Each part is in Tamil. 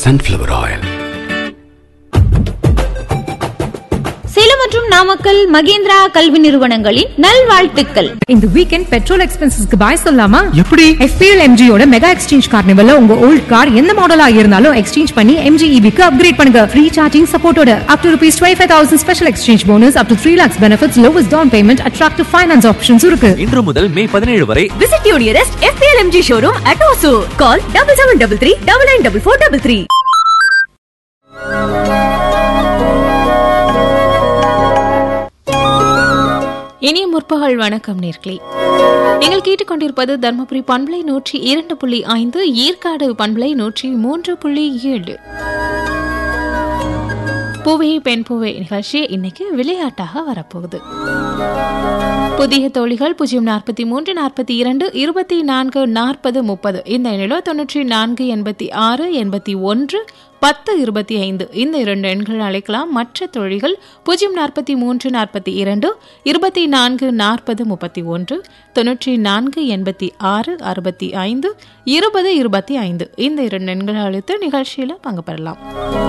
sunflower oil. சேலம் மற்றும் நாமக்கல் மகேந்திரா கல்வி நிறுவனங்களின் நல்வாழ்த்துக்கள் இந்த வீக்கெண்ட் பெட்ரோல் எக்ஸ்பென்சஸ்க்கு பாய் சொல்லாமா எப்படி FPL MG யோட மெகா எக்ஸ்சேஞ்ச் கார்னிவல்ல உங்க ஓல்ட் கார் எந்த மாடலா இருந்தாலும் எக்ஸ்சேஞ்ச் பண்ணி MG EV-க்கு அப்கிரேட் பண்ணுங்க ஃப்ரீ சார்ஜிங் சப்போர்ட்டோட up to rupees twenty five thousand special exchange bonus up to three lakhs benefits lowest down payment attractive finance options இருக்கு இன்று முதல் மே பதினேழு வரை Visit your nearest FPL MG showroom at Osu. Call double seven double three double nine double four double three. இனிய முற்பகல் வணக்கம் நேர்களே நீங்கள் கேட்டுக்கொண்டிருப்பது தர்மபுரி பண்பலை நூற்றி இரண்டு புள்ளி ஐந்து ஈர்க்காடு பண்பலை நூற்றி மூன்று புள்ளி ஏழு பூவே பெண் பூவே நிகழ்ச்சி இன்னைக்கு விளையாட்டாக வரப்போகுது புதிய தோழிகள் பூஜ்ஜியம் நாற்பத்தி மூன்று நாற்பத்தி இரண்டு இருபத்தி நான்கு நாற்பது முப்பது இந்த எண்ணிலோ தொண்ணூற்றி நான்கு எண்பத்தி ஆறு எண்பத்தி ஒன்று பத்து இருபத்தி ஐந்து இந்த இரண்டு எண்கள் அழைக்கலாம் மற்ற தொழில்கள் பூஜ்ஜியம் நாற்பத்தி மூன்று நாற்பத்தி இரண்டு இருபத்தி நான்கு நாற்பது முப்பத்தி ஒன்று தொண்ணூற்றி நான்கு எண்பத்தி ஆறு அறுபத்தி ஐந்து இருபது இருபத்தி ஐந்து இந்த இரண்டு எண்கள் அழைத்து நிகழ்ச்சியில் பங்கு பெறலாம்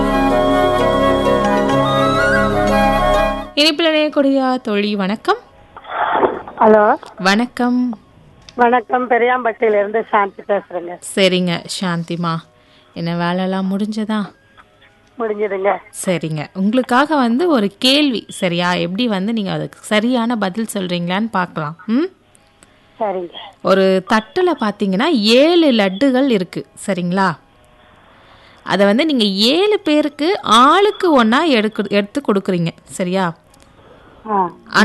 இனிப்பில் இணையக்கூடிய தொழில் வணக்கம் ஹலோ வணக்கம் வணக்கம் பெரியாம்பட்டியில இருந்து சாந்தி பேசுறேங்க சரிங்க சாந்திமா என்ன வேலைலாம் முடிஞ்சதா முடிஞ்சதுங்க சரிங்க உங்களுக்காக வந்து ஒரு கேள்வி சரியா எப்படி வந்து நீங்கள் அதுக்கு சரியான பதில் சொல்கிறீங்களான்னு பார்க்கலாம் ம் சரிங்க ஒரு தட்டில் பார்த்தீங்கன்னா ஏழு லட்டுகள் இருக்குது சரிங்களா அதை வந்து நீங்கள் ஏழு பேருக்கு ஆளுக்கு ஒன்றா எடுக்கு எடுத்து கொடுக்குறீங்க சரியா ஆ